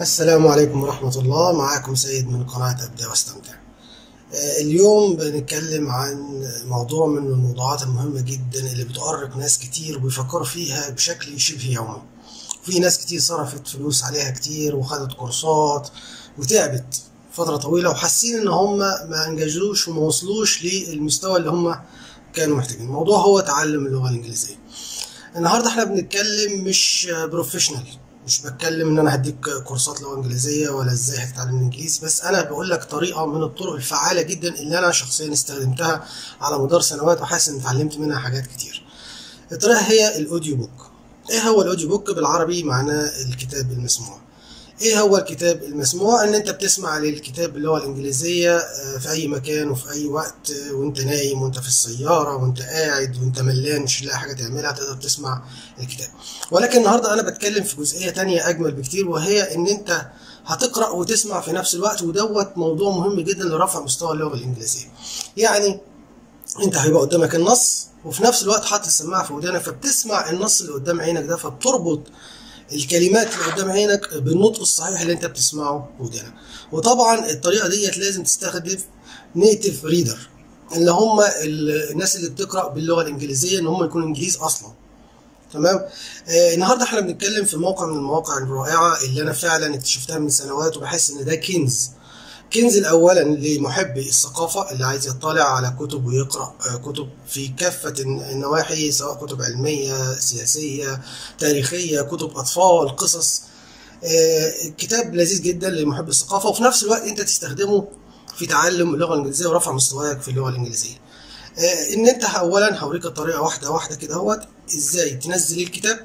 السلام عليكم ورحمة الله معاكم سيد من قناة أبدأ واستمتع آه، اليوم بنتكلم عن موضوع من الموضوعات المهمة جدا اللي بتؤرق ناس كتير وبيفكروا فيها بشكل شبه يومي في ناس كتير صرفت فلوس عليها كتير وخدت كورسات وتعبت فترة طويلة وحاسين ان هم ما انجزوش وما وصلوش للمستوى اللي هم كانوا محتاجين الموضوع هو تعلم اللغة الإنجليزية النهارده احنا بنتكلم مش بروفيشنال مش بتكلم ان انا هديك كورسات لغه انجليزيه ولا ازاي هتتعلم الانجليزي بس انا بقول لك طريقه من الطرق الفعاله جدا اللي انا شخصيا استخدمتها على مدار سنوات وحاسس ان اتعلمت منها حاجات كتير الطريقه هي الاوديو بوك ايه هو الاوديو بوك بالعربي معناه الكتاب المسموع ايه هو الكتاب المسموع ان انت بتسمع للكتاب باللغه الانجليزيه آه، في اي مكان وفي اي وقت آه، وانت نايم وانت في السياره وانت قاعد وانت ملان مش لاقي حاجه تعملها تقدر تسمع الكتاب ولكن النهارده انا بتكلم في جزئيه تانية اجمل بكتير وهي ان انت هتقرا وتسمع في نفس الوقت ودوت موضوع مهم جدا لرفع مستوى اللغه الانجليزيه يعني انت هيبقى قدامك النص وفي نفس الوقت حاطط السماعه في ودانك فبتسمع النص اللي قدام عينك ده فبتربط الكلمات اللي قدام عينك بالنطق الصحيح اللي انت بتسمعه بودانك وطبعا الطريقه ديت لازم تستخدم نيتيف ريدر اللي هم ال- الناس اللي بتقرا باللغه الانجليزيه ان هم يكونوا انجليز اصلا تمام آه النهارده احنا بنتكلم في موقع من المواقع الرائعه اللي انا فعلا اكتشفتها من سنوات وبحس ان ده كنز كنز اولا لمحبي الثقافه اللي عايز يطلع على كتب ويقرا آه، كتب في كافه الن- النواحي سواء كتب علميه سياسيه تاريخيه كتب اطفال قصص آه، كتاب لذيذ جدا لمحب الثقافه وفي نفس الوقت انت تستخدمه في تعلم اللغه الانجليزيه ورفع مستواك في اللغه الانجليزيه آه، ان انت اولا هوريك الطريقه واحده واحده كده اهوت ازاي تنزل الكتاب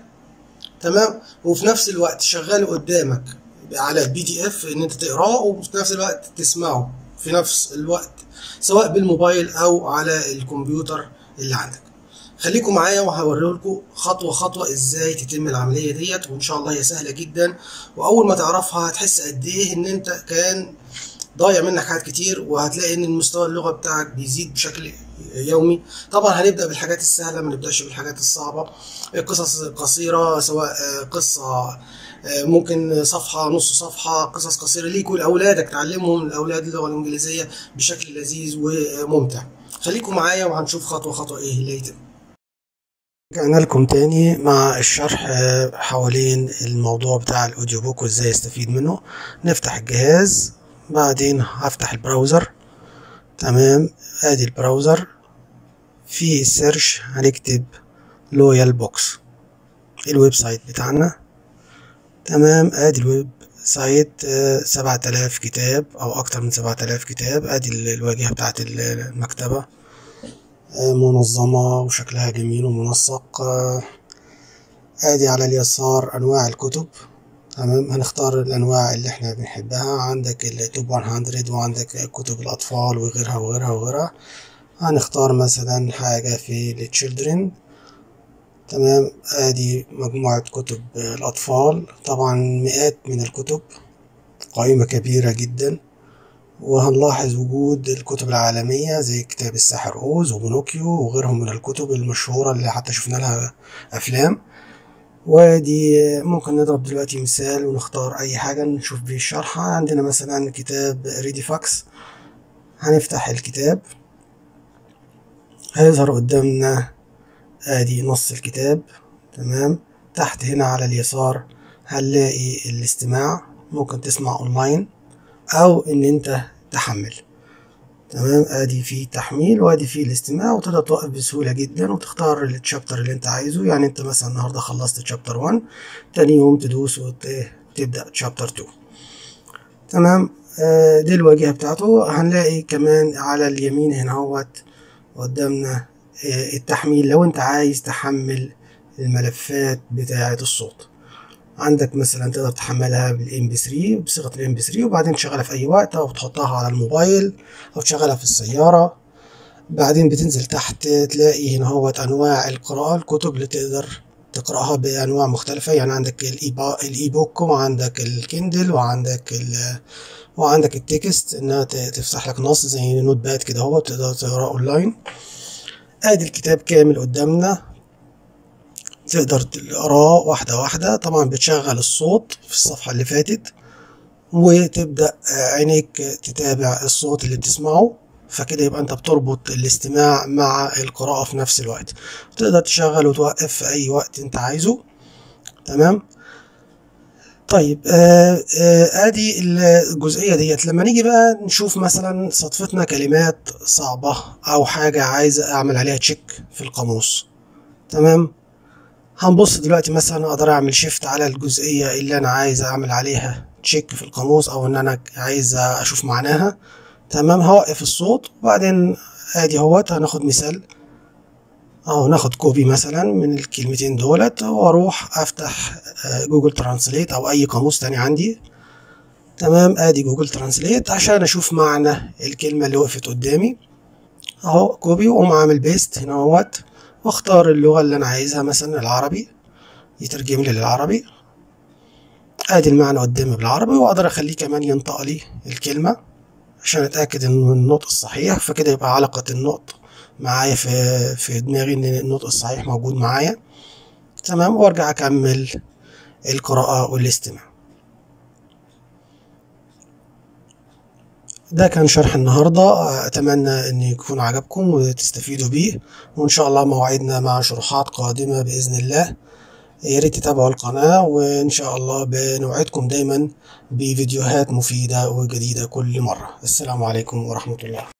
تمام وفي نفس الوقت شغال قدامك على البي دي اف ان انت تقراه وفي نفس الوقت تسمعه في نفس الوقت سواء بالموبايل او على الكمبيوتر اللي عندك خليكم معايا وهوريه لكم خطوه خطوه ازاي تتم العمليه ديت وان شاء الله هي سهله جدا واول ما تعرفها هتحس قد ايه ان انت كان ضايع منك حاجات كتير وهتلاقي ان المستوى اللغه بتاعك بيزيد بشكل يومي طبعا هنبدا بالحاجات السهله ما نبداش بالحاجات الصعبه قصص قصيره سواء آه، قصه آه، ممكن صفحه نص صفحه قصص قصيره ليك ولاولادك تعلمهم الاولاد اللغه الانجليزيه بشكل لذيذ وممتع خليكم معايا وهنشوف خطوه خطوه ايه اللي هيتم رجعنا لكم تاني مع الشرح آه، حوالين الموضوع بتاع الاوديو بوك وازاي استفيد منه نفتح الجهاز بعدين هفتح البراوزر تمام ادي البراوزر في السيرش هنكتب لويال بوكس الويب سايت بتاعنا تمام ادي الويب سايت سبعة آلاف كتاب او اكتر من سبعة آلاف كتاب ادي ال- الواجهة بتاعت ال- المكتبة آه، منظمة وشكلها جميل ومنسق آه، ادي على اليسار انواع الكتب تمام هنختار الانواع اللي احنا بنحبها عندك التوب 100 وعندك كتب الاطفال وغيرها وغيرها وغيرها هنختار مثلا حاجة في التشيلدرن تمام ادي مجموعة كتب الاطفال طبعا مئات من الكتب قائمة كبيرة جدا وهنلاحظ وجود الكتب العالمية زي كتاب الساحر أوز وبونوكيو وغيرهم من الكتب المشهورة اللي حتى شفنا لها أفلام ودي ممكن نضرب دلوقتي مثال ونختار أي حاجة نشوف بيه الشرح عندنا مثلا كتاب ريدي فاكس هنفتح الكتاب هيظهر قدامنا ادي نص الكتاب تمام تحت هنا على اليسار هنلاقي الاستماع ممكن تسمع اونلاين او ان انت تحمل تمام ادي في تحميل وادي في الاستماع وتقدر توقف بسهوله جدا وتختار التشابتر اللي انت عايزه يعني انت مثلا النهارده خلصت تشابتر 1 تاني يوم تدوس وتبدا تشابتر 2 تمام آه، دي الواجهه بتاعته هنلاقي كمان على اليمين هنا اهوت قدامنا آه، التحميل لو انت عايز تحمل الملفات بتاعة الصوت عندك مثلا تقدر تحملها بالام بي 3 بصيغه الام بي 3 وبعدين تشغلها في اي وقت او تحطها على الموبايل او تشغلها في السياره بعدين بتنزل تحت تلاقي هنا هو انواع القراءه الكتب اللي تقدر تقراها بانواع مختلفه يعني عندك الإيبا- الاي بوك وعندك الكندل وعندك ال وعندك التكست انها ت- تفتح لك نص زي نوت باد كده هو تقدر تقراه اونلاين ادي الكتاب كامل قدامنا تقدر تقراه واحدة واحدة طبعا بتشغل الصوت في الصفحة اللي فاتت وتبدأ عينيك تتابع الصوت اللي بتسمعه فكده يبقى انت بتربط الاستماع مع القراءة في نفس الوقت تقدر تشغل وتوقف في اي وقت انت عايزه تمام طيب آه آه ادي الجزئيه ديت لما نيجي بقى نشوف مثلا صدفتنا كلمات صعبه او حاجه عايز اعمل عليها تشيك في القاموس تمام هنبص دلوقتي مثلا اقدر اعمل شيفت على الجزئيه اللي انا عايز اعمل عليها تشيك في القاموس او ان انا عايز اشوف معناها تمام هوقف الصوت وبعدين ادي اهوت هناخد مثال اهو ناخد كوبي مثلا من الكلمتين دولت واروح افتح جوجل ترانسليت او اي قاموس تاني عندي تمام ادي جوجل ترانسليت عشان اشوف معنى الكلمة اللي وقفت قدامي اهو كوبي واقوم عامل بيست هنا اهوت واختار اللغة اللي انا عايزها مثلا العربي يترجم لي للعربي ادي المعنى قدامي بالعربي واقدر اخليه كمان ينطق لي الكلمة عشان اتاكد ان النطق الصحيح فكده يبقى علقة النطق معايا في في دماغي ان النطق الصحيح موجود معايا تمام وارجع اكمل القراءة والاستماع ده كان شرح النهاردة أتمنى أن يكون عجبكم وتستفيدوا بيه وإن شاء الله موعدنا مع شروحات قادمة بإذن الله يا ريت تتابعوا القناة وإن شاء الله بنوعدكم دايما بفيديوهات مفيدة وجديدة كل مرة السلام عليكم ورحمة الله